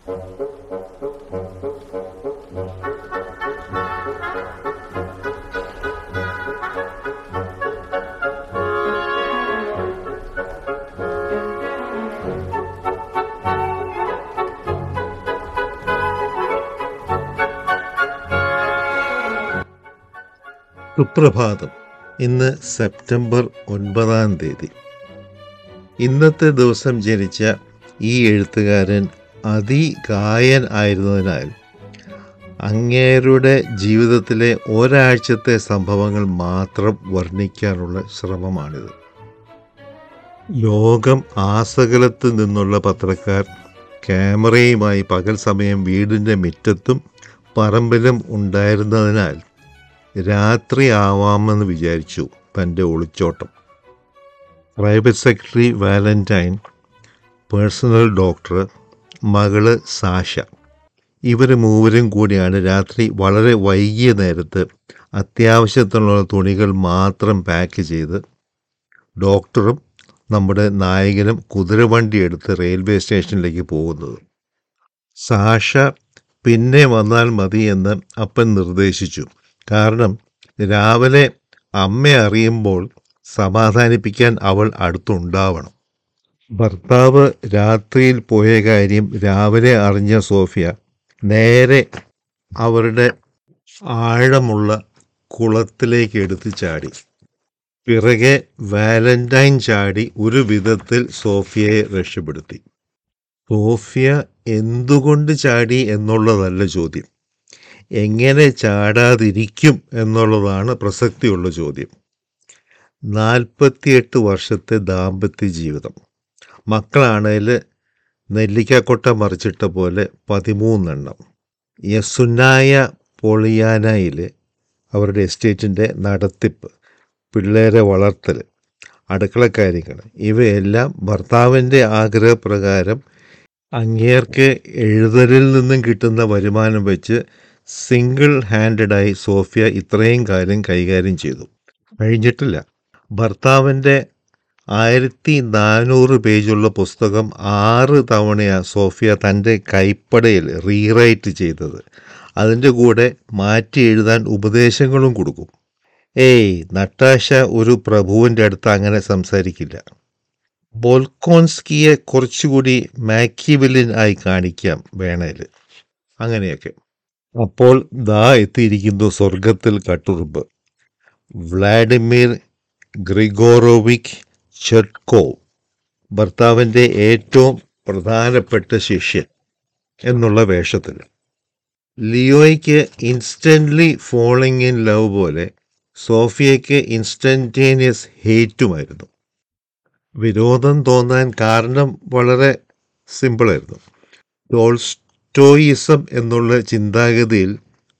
സുപ്രഭാതം ഇന്ന് സെപ്റ്റംബർ ഒൻപതാം തീയതി ഇന്നത്തെ ദിവസം ജനിച്ച ഈ എഴുത്തുകാരൻ അതിഗായൻ ആയിരുന്നതിനാൽ അങ്ങേരുടെ ജീവിതത്തിലെ ഒരാഴ്ചത്തെ സംഭവങ്ങൾ മാത്രം വർണ്ണിക്കാനുള്ള ശ്രമമാണിത് ലോകം ആസകലത്ത് നിന്നുള്ള പത്രക്കാർ ക്യാമറയുമായി പകൽ സമയം വീടിൻ്റെ മുറ്റത്തും പറമ്പിലും ഉണ്ടായിരുന്നതിനാൽ രാത്രി ആവാമെന്ന് വിചാരിച്ചു തൻ്റെ ഒളിച്ചോട്ടം private secretary Valentine personal doctor മകള് സാഷ ഇവർ മൂവരും കൂടിയാണ് രാത്രി വളരെ വൈകിയ നേരത്ത് അത്യാവശ്യത്തിനുള്ള തുണികൾ മാത്രം പാക്ക് ചെയ്ത് ഡോക്ടറും നമ്മുടെ നായകനും കുതിരവണ്ടി എടുത്ത് റെയിൽവേ സ്റ്റേഷനിലേക്ക് പോകുന്നത് സാഷ പിന്നെ വന്നാൽ മതി എന്ന് അപ്പൻ നിർദ്ദേശിച്ചു കാരണം രാവിലെ അമ്മ അറിയുമ്പോൾ സമാധാനിപ്പിക്കാൻ അവൾ അടുത്തുണ്ടാവണം ഭർത്താവ് രാത്രിയിൽ പോയ കാര്യം രാവിലെ അറിഞ്ഞ സോഫിയ നേരെ അവരുടെ ആഴമുള്ള കുളത്തിലേക്ക് എടുത്ത് ചാടി പിറകെ വാലന്റൈൻ ചാടി ഒരു വിധത്തിൽ സോഫിയയെ രക്ഷപ്പെടുത്തി സോഫിയ എന്തുകൊണ്ട് ചാടി എന്നുള്ളതല്ല ചോദ്യം എങ്ങനെ ചാടാതിരിക്കും എന്നുള്ളതാണ് പ്രസക്തിയുള്ള ചോദ്യം നാൽപ്പത്തിയെട്ട് വർഷത്തെ ദാമ്പത്യ ജീവിതം മക്കളാണേൽ നെല്ലിക്കാക്കൊട്ട മറിച്ചിട്ട പോലെ പതിമൂന്നെണ്ണം യസുനായ പൊളിയാനയിൽ അവരുടെ എസ്റ്റേറ്റിൻ്റെ നടത്തിപ്പ് പിള്ളേരെ വളർത്തൽ അടുക്കളക്കാര്യങ്ങൾ ഇവയെല്ലാം ഭർത്താവിൻ്റെ ആഗ്രഹപ്രകാരം അങ്ങേർക്ക് എഴുതലിൽ നിന്നും കിട്ടുന്ന വരുമാനം വെച്ച് സിംഗിൾ ഹാൻഡഡായി സോഫിയ ഇത്രയും കാലം കൈകാര്യം ചെയ്തു കഴിഞ്ഞിട്ടില്ല ഭർത്താവിൻ്റെ ആയിരത്തി നാനൂറ് പേജുള്ള പുസ്തകം ആറ് തവണയാണ് സോഫിയ തൻ്റെ കൈപ്പടയിൽ റീറൈറ്റ് ചെയ്തത് അതിൻ്റെ കൂടെ മാറ്റി എഴുതാൻ ഉപദേശങ്ങളും കൊടുക്കും ഏയ് നട്ടാശ ഒരു പ്രഭുവിൻ്റെ അടുത്ത് അങ്ങനെ സംസാരിക്കില്ല ബോൽക്കോൺസ്കിയെ കുറച്ചുകൂടി മാക്കിവിലിൻ ആയി കാണിക്കാം വേണേൽ അങ്ങനെയൊക്കെ അപ്പോൾ ദാ എത്തിയിരിക്കുന്നു സ്വർഗത്തിൽ കട്ടുറുമ്പ് വ്ളാഡിമിർ ഗ്രിഗോറോവിക് ചെർക്കോ ഭർത്താവിൻ്റെ ഏറ്റവും പ്രധാനപ്പെട്ട ശിഷ്യൻ എന്നുള്ള വേഷത്തിൽ ലിയോയ്ക്ക് ഇൻസ്റ്റൻ്റ്ലി ഫോളിങ് ഇൻ ലവ് പോലെ സോഫിയയ്ക്ക് ഇൻസ്റ്റൻറ്റേനിയസ് ഹേറ്റുമായിരുന്നു വിരോധം തോന്നാൻ കാരണം വളരെ സിമ്പിളായിരുന്നു ടോൾസ്റ്റോയിസം എന്നുള്ള ചിന്താഗതിയിൽ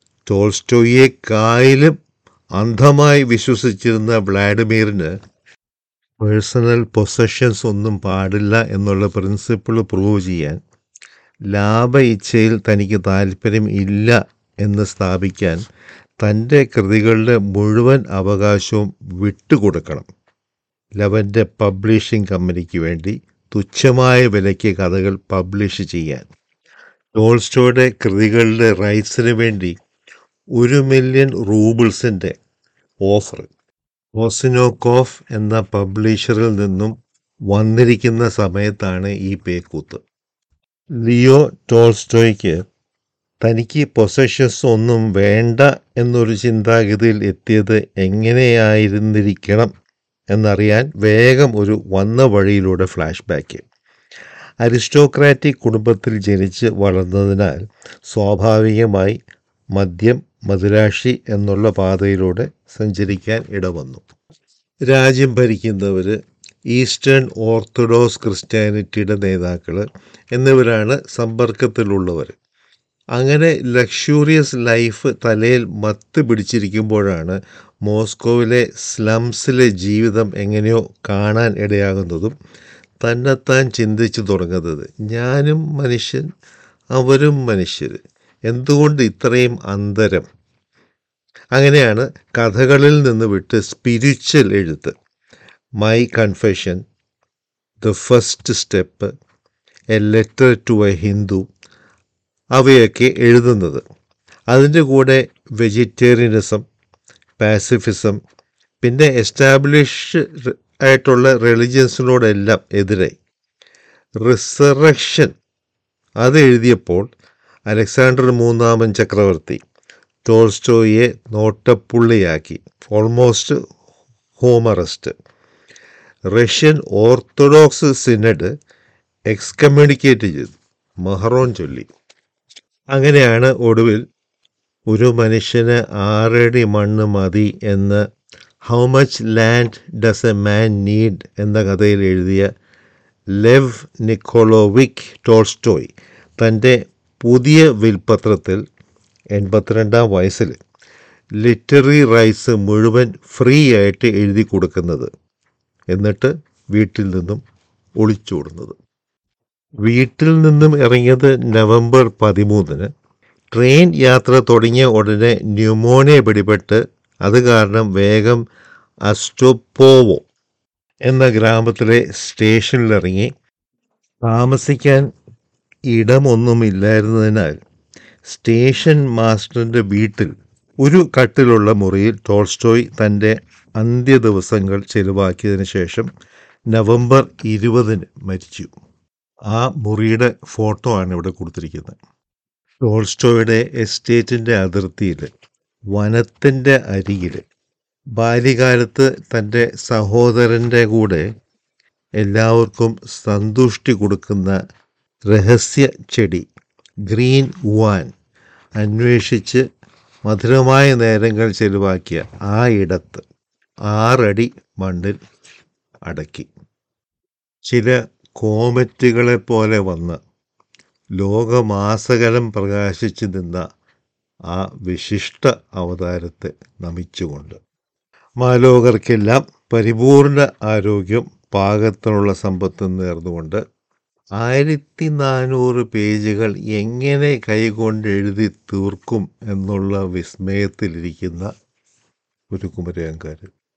ടോൾസ്റ്റോയിയെക്കായാലും അന്ധമായി വിശ്വസിച്ചിരുന്ന വ്ളാഡിമീറിന് പേഴ്സണൽ പൊസഷൻസ് ഒന്നും പാടില്ല എന്നുള്ള പ്രിൻസിപ്പിൾ പ്രൂവ് ചെയ്യാൻ ലാഭ ഇച്ഛയിൽ തനിക്ക് താല്പര്യം ഇല്ല എന്ന് സ്ഥാപിക്കാൻ തൻ്റെ കൃതികളുടെ മുഴുവൻ അവകാശവും വിട്ടുകൊടുക്കണം ലവൻ്റെ പബ്ലിഷിംഗ് കമ്പനിക്ക് വേണ്ടി തുച്ഛമായ വിലയ്ക്ക് കഥകൾ പബ്ലിഷ് ചെയ്യാൻ ടോൾസ്റ്റോയുടെ കൃതികളുടെ റൈറ്റ്സിന് വേണ്ടി ഒരു മില്യൺ റൂബിൾസിൻ്റെ ഓഫർ ഓസിനോക്കോഫ് എന്ന പബ്ലിഷറിൽ നിന്നും വന്നിരിക്കുന്ന സമയത്താണ് ഈ പേക്കൂത്ത് ലിയോ ടോൾസ്റ്റോയ്ക്ക് തനിക്ക് പൊസഷൻസ് ഒന്നും വേണ്ട എന്നൊരു ചിന്താഗതിയിൽ എത്തിയത് എങ്ങനെയായിരുന്നിരിക്കണം എന്നറിയാൻ വേഗം ഒരു വന്ന വഴിയിലൂടെ ഫ്ലാഷ് ബാക്ക് അരിസ്റ്റോക്രാറ്റിക് കുടുംബത്തിൽ ജനിച്ച് വളർന്നതിനാൽ സ്വാഭാവികമായി മദ്യം മധുരാക്ഷി എന്നുള്ള പാതയിലൂടെ സഞ്ചരിക്കാൻ ഇടവന്നു രാജ്യം ഭരിക്കുന്നവർ ഈസ്റ്റേൺ ഓർത്തഡോക്സ് ക്രിസ്ത്യാനിറ്റിയുടെ നേതാക്കൾ എന്നിവരാണ് സമ്പർക്കത്തിലുള്ളവർ അങ്ങനെ ലക്ഷൂറിയസ് ലൈഫ് തലയിൽ മത്ത് പിടിച്ചിരിക്കുമ്പോഴാണ് മോസ്കോവിലെ സ്ലംസിലെ ജീവിതം എങ്ങനെയോ കാണാൻ ഇടയാകുന്നതും തന്നെത്താൻ ചിന്തിച്ചു തുടങ്ങുന്നത് ഞാനും മനുഷ്യൻ അവരും മനുഷ്യർ എന്തുകൊണ്ട് ഇത്രയും അന്തരം അങ്ങനെയാണ് കഥകളിൽ നിന്ന് വിട്ട് സ്പിരിച്വൽ എഴുത്ത് my confession the first step a letter to a Hindu അവയൊക്കെ എഴുതുന്നത് അതിൻ്റെ കൂടെ വെജിറ്റേറിയനിസം പാസിഫിസം പിന്നെ എസ്റ്റാബ്ലിഷ് ആയിട്ടുള്ള റിലിജിയൻസിനോടെല്ലാം എതിരെ റിസറക്ഷൻ അത് എഴുതിയപ്പോൾ അലക്സാണ്ടർ മൂന്നാമൻ ചക്രവർത്തി ടോൾസ്റ്റോയെ നോട്ടപ്പുള്ളിയാക്കി almost home arrest Russian Orthodox synod excommunicate ചെയ്തു മഹറോൻ ചൊല്ലി അങ്ങനെയാണ് ഒടുവിൽ ഒരു മനുഷ്യന് ആറടി മണ്ണ് മതി എന്ന് how much land does a man need എന്ന കഥയിൽ എഴുതിയ ലെവ് നിക്കോളോവിക് ടോൾസ്റ്റോയ് തൻ്റെ പുതിയ വിൽപത്രത്തിൽ എൺപത്തിരണ്ടാം വയസ്സിൽ ലിറ്റററി റൈറ്റ്സ് മുഴുവൻ ഫ്രീ ആയിട്ട് എഴുതി കൊടുക്കുന്നത് എന്നിട്ട് വീട്ടിൽ നിന്നും ഒളിച്ചോടുന്നത് വീട്ടിൽ നിന്നും ഇറങ്ങിയത് നവംബർ പതിമൂന്നിന് ട്രെയിൻ യാത്ര തുടങ്ങിയ ഉടനെ ന്യൂമോണിയ പിടിപെട്ട് അത് കാരണം വേഗം അസ്റ്റോപ്പോവോ എന്ന ഗ്രാമത്തിലെ സ്റ്റേഷനിലിറങ്ങി താമസിക്കാൻ ഇടമൊന്നുമില്ലായിരുന്നതിനാൽ സ്റ്റേഷൻ മാസ്റ്ററിൻ്റെ വീട്ടിൽ ഒരു കട്ടിലുള്ള മുറിയിൽ ടോൾസ്റ്റോയ് തൻ്റെ അന്ത്യ ദിവസങ്ങൾ ചെലവാക്കിയതിന് ശേഷം നവംബർ ഇരുപതിന് മരിച്ചു ആ മുറിയുടെ ഫോട്ടോ ആണ് ഇവിടെ കൊടുത്തിരിക്കുന്നത് ടോൾസ്റ്റോയുടെ എസ്റ്റേറ്റിൻ്റെ അതിർത്തിയിൽ വനത്തിൻ്റെ അരികിൽ ബാല്യകാലത്ത് തൻ്റെ സഹോദരൻ്റെ കൂടെ എല്ലാവർക്കും സന്തുഷ്ടി കൊടുക്കുന്ന രഹസ്യ ചെടി ഗ്രീൻ വാൻ അന്വേഷിച്ച് മധുരമായ നേരങ്ങൾ ചെലവാക്കിയ ആ ഇടത്ത് ആറടി മണ്ണിൽ അടക്കി ചില കോമറ്റുകളെ പോലെ വന്ന് ലോകമാസകലം പ്രകാശിച്ചു നിന്ന ആ വിശിഷ്ട അവതാരത്തെ നമിച്ചുകൊണ്ട് മാലോകർക്കെല്ലാം പരിപൂർണ ആരോഗ്യം പാകത്തിനുള്ള സമ്പത്ത് നേർന്നുകൊണ്ട് ആയിരത്തി നാനൂറ് പേജുകൾ എങ്ങനെ കൈകൊണ്ട് എഴുതി തീർക്കും എന്നുള്ള വിസ്മയത്തിലിരിക്കുന്ന ഒരു കുമരകംകാരൻ